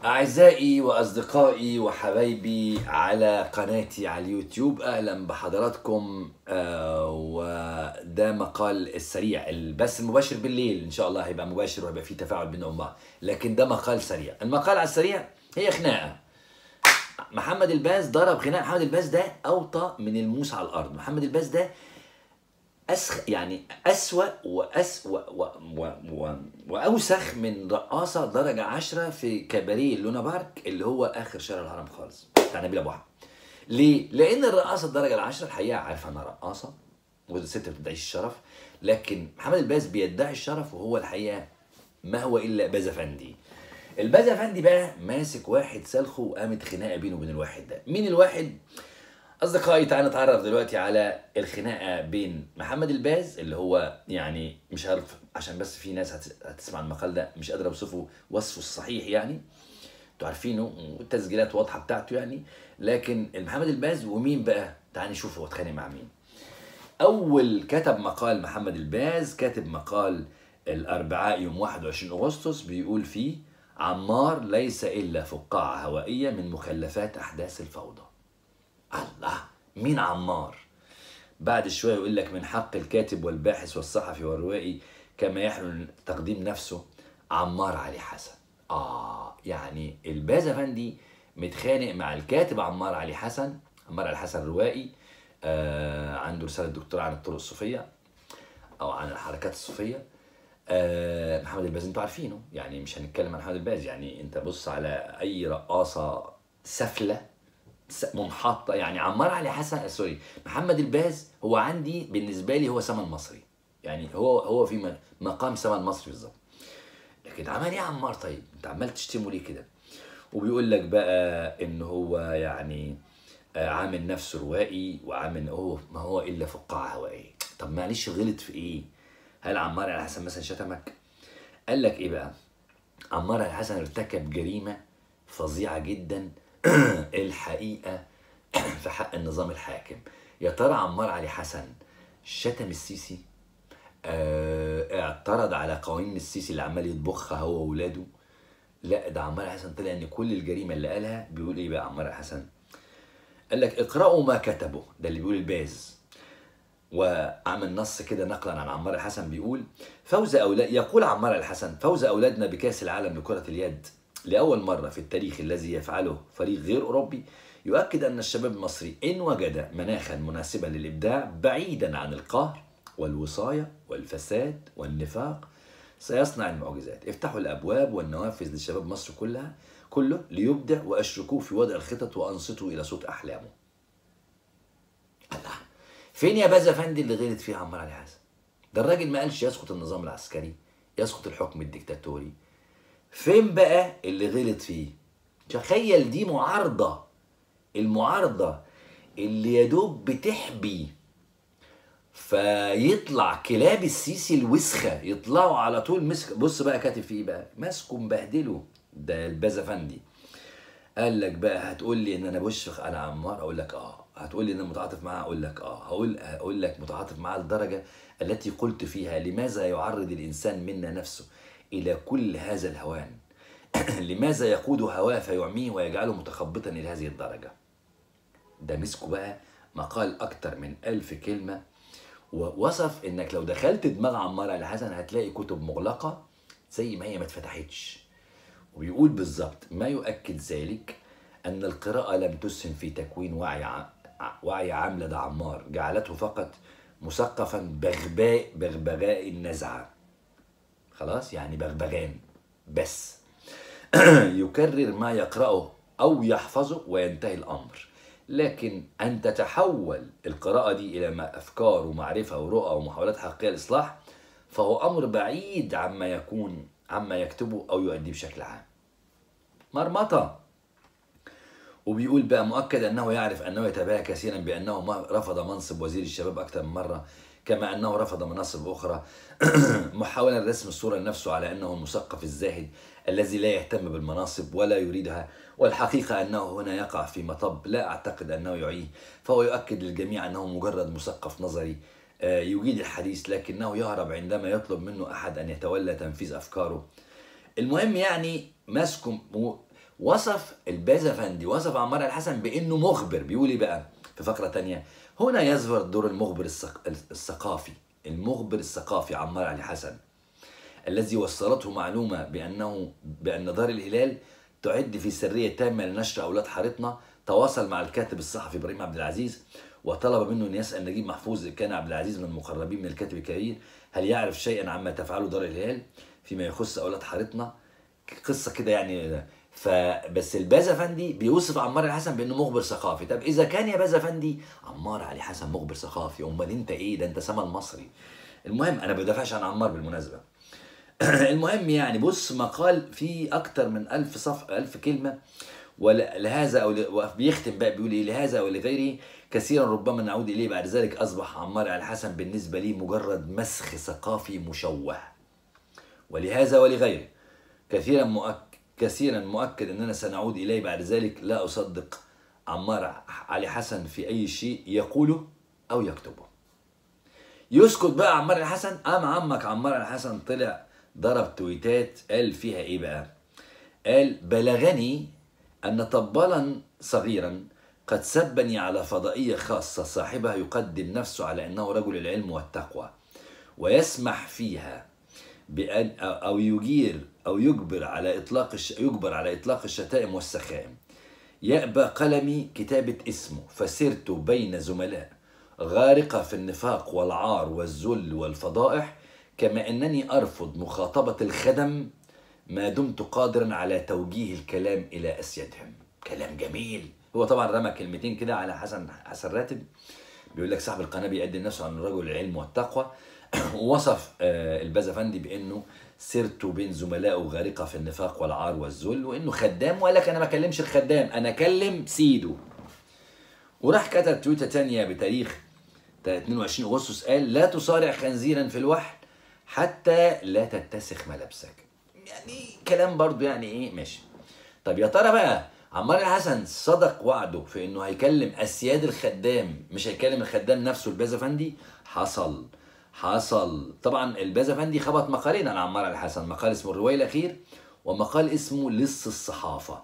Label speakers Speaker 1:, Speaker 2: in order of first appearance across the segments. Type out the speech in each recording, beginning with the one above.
Speaker 1: أعزائي وأصدقائي وحبايبي على قناتي على اليوتيوب أهلا بحضراتكم آه، وده مقال السريع بس المباشر بالليل إن شاء الله هيبقى مباشر وهيبقى فيه تفاعل بيننا وبين بعض لكن ده مقال سريع المقال على السريع هي خناقة محمد الباز ضرب خناقة محمد الباز ده أوطى من الموس على الأرض محمد الباز ده أسخ يعني أسوأ وأس و و و و وأوسخ من رقاصة درجة عشرة في كباريه لونا بارك اللي هو آخر شارع الهرم خالص بتاع نبيل أبو أحمد. ليه؟ لأن الرقاصة الدرجة العشرة الحقيقة عارفة إنها رقاصة والست ما بتدعيش الشرف لكن محمد الباز بيدعي الشرف وهو الحقيقة ما هو إلا باز أفندي. الباز أفندي بقى ماسك واحد سلخه وقامت خناقة بينه وبين الواحد ده. مين الواحد؟ اصدقائي تعالوا نتعرف دلوقتي على الخناقه بين محمد الباز اللي هو يعني مش عارف عشان بس في ناس هت- هتسمع المقال ده مش قادر اوصفه وصفه الصحيح يعني انتوا عارفينه والتسجيلات واضحه بتاعته يعني لكن محمد الباز ومين بقى تعال نشوف هو اتخانق مع مين اول كتب مقال محمد الباز كاتب مقال الاربعاء يوم 21 اغسطس بيقول فيه عمار ليس الا فقاعه هوائيه من مخلفات احداث الفوضى الله مين عمار بعد شوية يقول لك من حق الكاتب والباحث والصحفي والروائي كما يحلو تقديم نفسه عمار علي حسن آه يعني الباز أفندي متخانق مع الكاتب عمار علي حسن عمار علي حسن روائي آه عنده رسالة دكتوراه عن الطرق الصوفية أو عن الحركات الصوفية آه محمد الباز انتوا عارفينه يعني مش هنتكلم عن محمد الباز يعني انت بص على اي رقاصة سفلة س- منحطة يعني عمار علي حسن آه، سوري محمد الباز هو عندي بالنسبة لي هو سمن مصري يعني هو هو في م- مقام سمن مصري بالظبط لكن عمل ايه عمار طيب انت عمال تشتمه ليه كده وبيقول لك بقى ان هو يعني آه، عامل نفسه روائي وعامل هو ما هو الا فقاعه هوائيه طب معلش غلط في ايه هل عمار علي حسن مثلا شتمك قال لك ايه بقى عمار علي حسن ارتكب جريمه فظيعه جدا الحقيقه في حق النظام الحاكم يا ترى عمار علي حسن شتم السيسي آه، اعترض على قوانين السيسي اللي عمال يطبخها هو واولاده لا ده عمار حسن طلع ان كل الجريمه اللي قالها بيقول ايه بقى عمار حسن قال لك اقرأوا ما كتبه ده اللي بيقول الباز وعمل نص كده نقلا عن عمار الحسن بيقول فوز أولاد يقول عمار الحسن فوز أولادنا بكأس العالم لكرة اليد لأول مرة في التاريخ الذي يفعله فريق غير أوروبي يؤكد أن الشباب المصري إن وجد مناخا مناسبا للإبداع بعيدا عن القهر والوصاية والفساد والنفاق سيصنع المعجزات افتحوا الأبواب والنوافذ لشباب مصر كلها كله ليبدع وأشركوه في وضع الخطط وأنصتوا إلى صوت أحلامه الله فين يا باز افندي اللي غلط فيه عمار علي حسن ده الراجل ما قالش يسقط النظام العسكري يسقط الحكم الديكتاتوري فين بقى اللي غلط فيه تخيل دي معارضة المعارضة اللي يا دوب بتحبي فيطلع كلاب السيسي الوسخة يطلعوا على طول مسك بص بقى كاتب فيه إيه بقى ماسكه مبهدله ده الباز افندي قال لك بقى هتقول لي ان انا بشفق على عمار اقول لك اه هتقول لي ان انا متعاطف معاه اقول لك اه هقول هقول لك متعاطف معاه لدرجه التي قلت فيها لماذا يعرض الانسان منا نفسه الى كل هذا الهوان لماذا يقود هواه فيعميه ويجعله متخبطا الى هذه الدرجه ده مسكه بقى مقال اكتر من ألف كلمه ووصف انك لو دخلت دماغ عمار علي حسن هتلاقي كتب مغلقه زي ما هي ما اتفتحتش وبيقول بالظبط ما يؤكد ذلك أن القراءة لم تسهم في تكوين وعي ع- ع- وعي عام لدى عمار جعلته فقط مثقفا بغباء بغبغاء النزعة خلاص يعني بغبغان بس يكرر ما يقرأه أو يحفظه وينتهي الأمر لكن أن تتحول القراءة دي إلى ما أفكار ومعرفة ورؤى ومحاولات حقيقية الإصلاح فهو أمر بعيد عما يكون عما يكتبه أو يؤديه بشكل عام مرمطة وبيقول بقى مؤكد أنه يعرف أنه يتباهى كثيرا بأنه ما رفض منصب وزير الشباب أكثر من مرة كما أنه رفض مناصب أخرى محاولا رسم الصورة لنفسه على أنه المثقف الزاهد الذي لا يهتم بالمناصب ولا يريدها والحقيقة أنه هنا يقع في مطب لا أعتقد أنه يعيه فهو يؤكد للجميع أنه مجرد مثقف نظري آه، يجيد الحديث لكنه يهرب عندما يطلب منه أحد أن يتولى تنفيذ أفكاره المهم يعني ماسكه و- وصف البازفندي وصف عمار الحسن بانه مخبر بيقول ايه بقى في فقره تانية هنا يظهر دور المخبر الثق- الثقافي المخبر الثقافي عمار علي حسن الذي وصلته معلومة بأنه بأن دار الهلال تعد في سرية تامة لنشر أولاد حارتنا تواصل مع الكاتب الصحفي إبراهيم عبد العزيز وطلب منه أن يسأل نجيب محفوظ إن كان عبد العزيز من المقربين من الكاتب الكبير هل يعرف شيئا عما تفعله دار الهلال فيما يخص أولاد حارتنا قصة كده يعني فبس الباز افندي بيوصف عمار الحسن بانه مخبر ثقافي طب اذا كان يا باز افندي عمار علي حسن مخبر ثقافي امال انت ايه ده انت سما المصري المهم انا ما بدافعش عن عمار بالمناسبه المهم يعني بص مقال فيه اكتر من ألف صف ألف كلمه ولهذا او ل- وبيختم بقى بيقول ايه لهذا ولغيره كثيرا ربما نعود اليه بعد ذلك اصبح عمار علي حسن بالنسبه لي مجرد مسخ ثقافي مشوه ولهذا ولغيره كثيرا مؤكد كثيرا مؤكد اننا سنعود اليه بعد ذلك لا اصدق عمار علي حسن في اي شيء يقوله او يكتبه يسكت بقى عمار الحسن قام عمك عمار الحسن طلع ضرب تويتات قال فيها ايه بقى قال بلغني ان طبالا صغيرا قد سبني على فضائية خاصة صاحبها يقدم نفسه على أنه رجل العلم والتقوى ويسمح فيها بأن أو يجير أو يجبر على إطلاق الش... يجبر على إطلاق الشتائم والسخائم يأبى قلمي كتابة اسمه فسرت بين زملاء غارقة في النفاق والعار والذل والفضائح كما أنني أرفض مخاطبة الخدم ما دمت قادرا على توجيه الكلام إلى أسيادهم كلام جميل هو طبعا رمى كلمتين كده على حسن حسن راتب بيقول لك صاحب القناه بيقدم نفسه عن رجل العلم والتقوى ووصف آه، البازفندي بانه سيرته بين زملائه غارقه في النفاق والعار والذل وانه خدام وقال لك انا ما اكلمش الخدام انا اكلم سيده وراح كتب تويته تانية بتاريخ 22 اغسطس قال لا تصارع خنزيرا في الوحل حتى لا تتسخ ملابسك يعني كلام برضو يعني ايه ماشي طب يا ترى بقى عمار الحسن صدق وعده في انه هيكلم اسياد الخدام مش هيكلم الخدام نفسه الباز افندي حصل حصل طبعا الباز افندي خبط مقالين عن عمار الحسن مقال اسمه الروايه الاخير ومقال اسمه لص الصحافه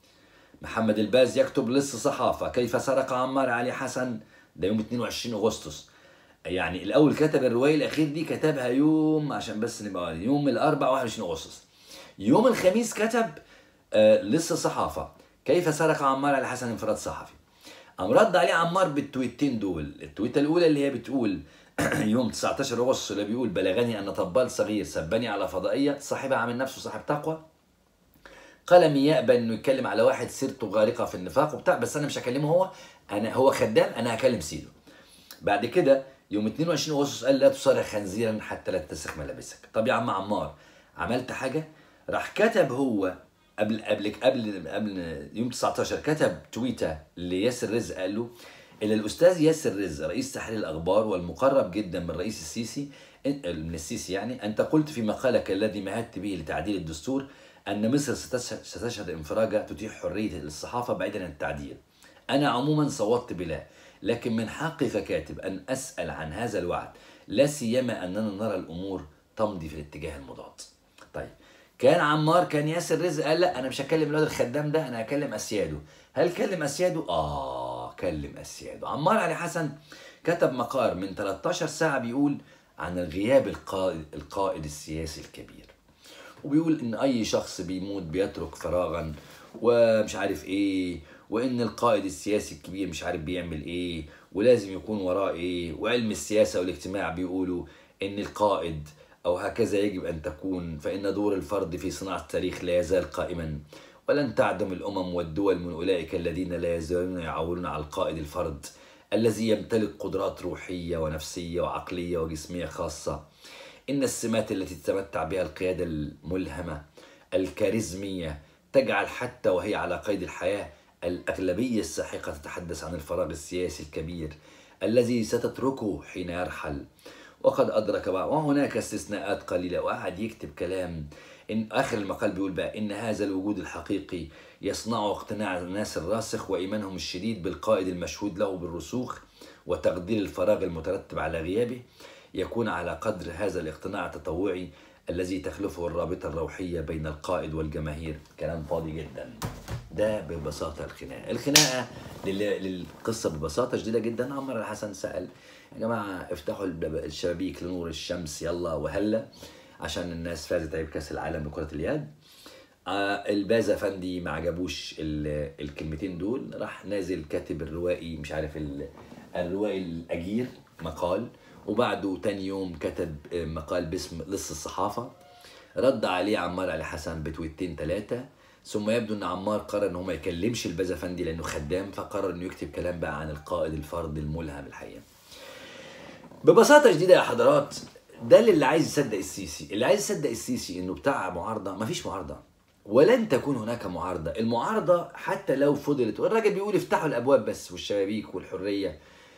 Speaker 1: محمد الباز يكتب لص صحافه كيف سرق عمار علي حسن ده يوم 22 اغسطس يعني الاول كتب الروايه الاخير دي كتبها يوم عشان بس نبقى يوم الاربع 21 اغسطس يوم الخميس كتب آه لص صحافه كيف سرق عمار على حسن انفراد صحفي قام رد عليه عمار بالتويتين دول التويته الاولى اللي هي بتقول يوم 19 اغسطس اللي بيقول بلغني ان طبال صغير سبني على فضائيه صاحبها عامل نفسه صاحب تقوى قلمي يقبل انه يتكلم على واحد سيرته غارقه في النفاق وبتاع بس انا مش هكلمه هو انا هو خدام انا هكلم سيده بعد كده يوم 22 اغسطس قال لا تصارع خنزيرا حتى لا تتسخ ملابسك طب يا عم عمار عملت حاجه راح كتب هو قبل قبل قبل قبل يوم 19 كتب تويته لياسر رزق قال له الى الاستاذ ياسر رزق رئيس تحرير الاخبار والمقرب جدا من الرئيس السيسي من السيسي يعني انت قلت في مقالك الذي مهدت به لتعديل الدستور ان مصر ستشهد ستشهد انفراجه تتيح حريه للصحافه بعيدا عن التعديل. انا عموما صوتت بلا لكن من حقي ككاتب ان اسال عن هذا الوعد لا سيما اننا نرى الامور تمضي في الاتجاه المضاد. طيب كان عمار كان ياسر رزق قال لا انا مش هكلم الواد الخدام ده انا هكلم اسياده هل كلم اسياده اه كلم اسياده عمار علي حسن كتب مقال من 13 ساعه بيقول عن غياب القائد القائد السياسي الكبير وبيقول ان اي شخص بيموت بيترك فراغا ومش عارف ايه وان القائد السياسي الكبير مش عارف بيعمل ايه ولازم يكون وراه ايه وعلم السياسه والاجتماع بيقولوا ان القائد أو هكذا يجب أن تكون فإن دور الفرد في صناعة التاريخ لا يزال قائما ولن تعدم الأمم والدول من أولئك الذين لا يزالون يعولون على القائد الفرد الذي يمتلك قدرات روحية ونفسية وعقلية وجسمية خاصة إن السمات التي تتمتع بها القيادة الملهمة الكاريزمية تجعل حتى وهي على قيد الحياة الأغلبية الساحقة تتحدث عن الفراغ السياسي الكبير الذي ستتركه حين يرحل وقد أدرك بعض وهناك استثناءات قليلة وقعد يكتب كلام إن آخر المقال بيقول بقى إن هذا الوجود الحقيقي يصنع اقتناع الناس الراسخ وإيمانهم الشديد بالقائد المشهود له بالرسوخ وتقدير الفراغ المترتب على غيابه يكون على قدر هذا الاقتناع التطوعي الذي تخلفه الرابطة الروحية بين القائد والجماهير كلام فاضي جدا ده ببساطه الخناقه الخناقه لل- للقصه ببساطه شديده جدا عمر الحسن سال يا جماعه افتحوا الب- الشبابيك لنور الشمس يلا وهلا عشان الناس فازت عليه بكاس العالم لكره اليد آه الباز افندي ما عجبوش ال- الكلمتين دول راح نازل كاتب الروائي مش عارف ال- الروائي الاجير مقال وبعده تاني يوم كتب آه، مقال باسم لص الصحافه رد عليه عمار علي حسن بتويتين ثلاثه ثم يبدو ان عمار قرر ان هو ما يكلمش الباز افندي لانه خدام فقرر انه يكتب كلام بقى عن القائد الفرد الملهم الحقيقه ببساطه شديده يا حضرات ده اللي عايز يصدق السيسي اللي عايز يصدق السيسي انه بتاع معارضه مفيش معارضه ولن تكون هناك معارضه المعارضه حتى لو فضلت والراجل بيقول افتحوا الابواب بس والشبابيك والحريه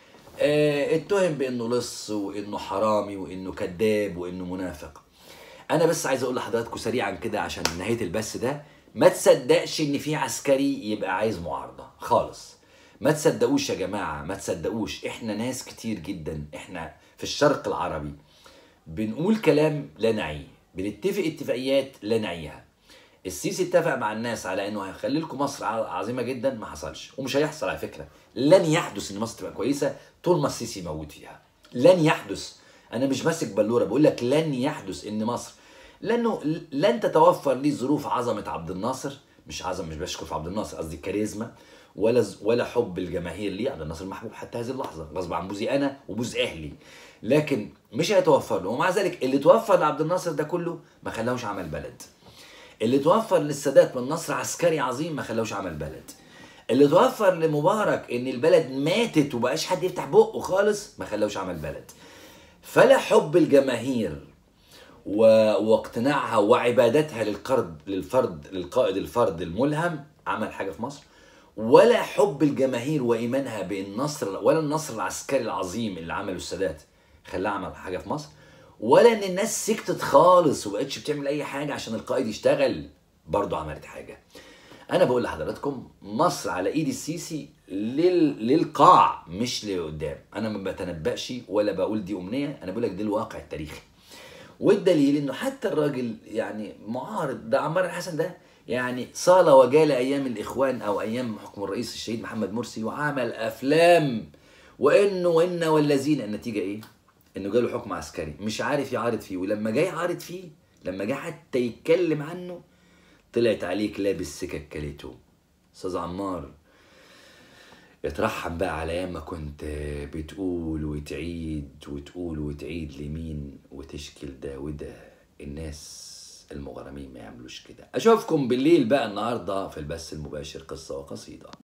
Speaker 1: آه، اتهم بانه لص وانه حرامي وانه كذاب وانه منافق انا بس عايز اقول لحضراتكم سريعا كده عشان نهايه البث ده ما تصدقش ان في عسكري يبقى عايز معارضه خالص ما تصدقوش يا جماعه ما تصدقوش احنا ناس كتير جدا احنا في الشرق العربي بنقول كلام لا نعيه بنتفق اتفاقيات لا نعيها السيسي اتفق مع الناس على انه هيخلي لكم مصر ع- عظيمه جدا ما حصلش ومش هيحصل على فكره لن يحدث ان مصر تبقى كويسه طول ما السيسي موجود فيها لن يحدث انا مش ماسك بلوره بقول لك لن يحدث ان مصر لانه ل- لن تتوفر لي ظروف عظمه عبد الناصر مش عظم مش بشكر في عبد الناصر قصدي كاريزما ولا ز- ولا حب الجماهير ليه عبد الناصر محبوب حتى هذه اللحظه غصب عن بوزي انا وبوز اهلي لكن مش هيتوفر له ومع ذلك اللي توفر لعبد الناصر ده كله ما خلاهوش عمل بلد اللي توفر للسادات من نصر عسكري عظيم ما خلاهوش عمل بلد اللي توفر لمبارك ان البلد ماتت وبقاش حد يفتح بقه خالص ما خلاهوش عمل بلد فلا حب الجماهير و... واقتناعها وعبادتها للقرد للفرد للقائد الفرد الملهم عمل حاجه في مصر ولا حب الجماهير وايمانها بالنصر ولا النصر العسكري العظيم اللي عمله السادات خلاه عمل حاجه في مصر ولا ان الناس سكتت خالص وبقتش بتعمل اي حاجه عشان القائد يشتغل برضه عملت حاجه انا بقول لحضراتكم مصر على ايد السيسي لل... للقاع مش لقدام انا ما بتنبأش ولا بقول دي امنيه انا بقول لك ده الواقع التاريخي والدليل انه حتى الراجل يعني معارض ده عمار الحسن ده يعني صال وجال ايام الاخوان او ايام حكم الرئيس الشهيد محمد مرسي وعمل افلام وانه وان والذين النتيجه ايه؟ انه جاله حكم عسكري مش عارف يعارض فيه ولما جاي يعارض فيه لما جه حتى يتكلم عنه طلعت عليك لابس سكك كليتو استاذ عمار اترحم بقى على ايام ما كنت بتقول وتعيد وتقول وتعيد لمين وتشكي ده وده الناس المغرمين ما يعملوش كده اشوفكم بالليل بقى النهارده في البث المباشر قصه وقصيده